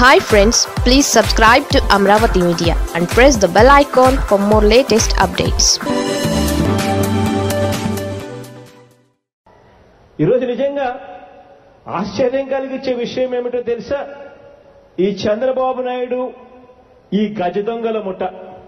hi friends please subscribe to Amaravati media and press the bell icon for more latest updates ఈరోజు నిజంగా ఆశ్చర్యం కలిగించే విషయం ఏమిటో తెలుసా ఈ చంద్రబాబు నాయుడు ఈ గజ దొంగల ముఠ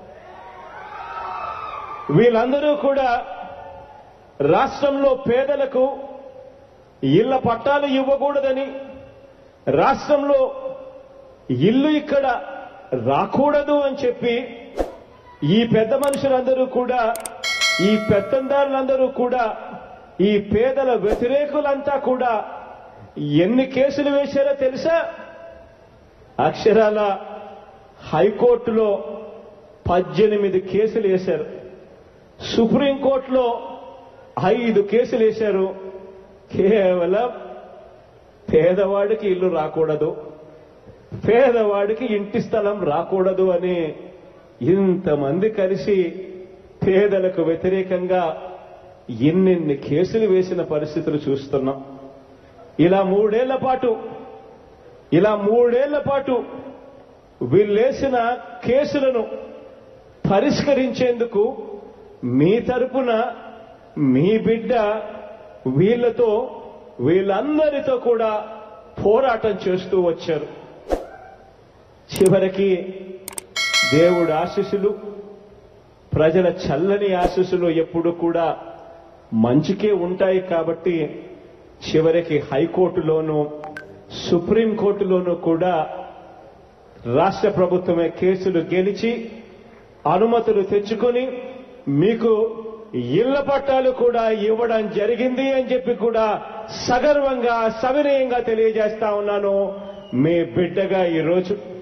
వీళ్ళందరూ కూడా రాష్ట్రంలో పేదలకు ఇళ్ల పట్టాలు ఇవ్వకూడదని రాష్ట్రంలో ఇల్లు ఇక్కడ రాకూడదు అని చెప్పి ఈ పెద్ద మనుషులందరూ కూడా ఈ పెత్తందారులందరూ కూడా ఈ పేదల వ్యతిరేకులంతా కూడా ఎన్ని కేసులు వేశారో తెలుసా అక్షరాల హైకోర్టులో పద్దెనిమిది కేసులు వేశారు సుప్రీంకోర్టులో ఐదు కేసులు వేశారు కేవలం పేదవాడికి ఇల్లు రాకూడదు పేదవాడికి ఇంటి స్థలం రాకూడదు అని ఇంతమంది కలిసి పేదలకు వ్యతిరేకంగా ఎన్నెన్ని కేసులు వేసిన పరిస్థితులు చూస్తున్నాం ఇలా మూడేళ్ల పాటు ఇలా మూడేళ్ల పాటు వీళ్ళేసిన కేసులను పరిష్కరించేందుకు మీ తరపున మీ బిడ్డ వీళ్లతో వీళ్ళందరితో కూడా పోరాటం చేస్తూ వచ్చారు చివరికి దేవుడు ఆశీస్సులు ప్రజల చల్లని ఆశీస్సులు ఎప్పుడు కూడా మంచికే ఉంటాయి కాబట్టి చివరికి హైకోర్టులోనూ సుప్రీంకోర్టులోనూ కూడా రాష్ట్ర ప్రభుత్వమే కేసులు గెలిచి అనుమతులు తెచ్చుకొని మీకు ఇళ్ల పట్టాలు కూడా ఇవ్వడం జరిగింది అని చెప్పి కూడా సగర్వంగా సవినయంగా తెలియజేస్తా ఉన్నాను మీ బిడ్డగా ఈరోజు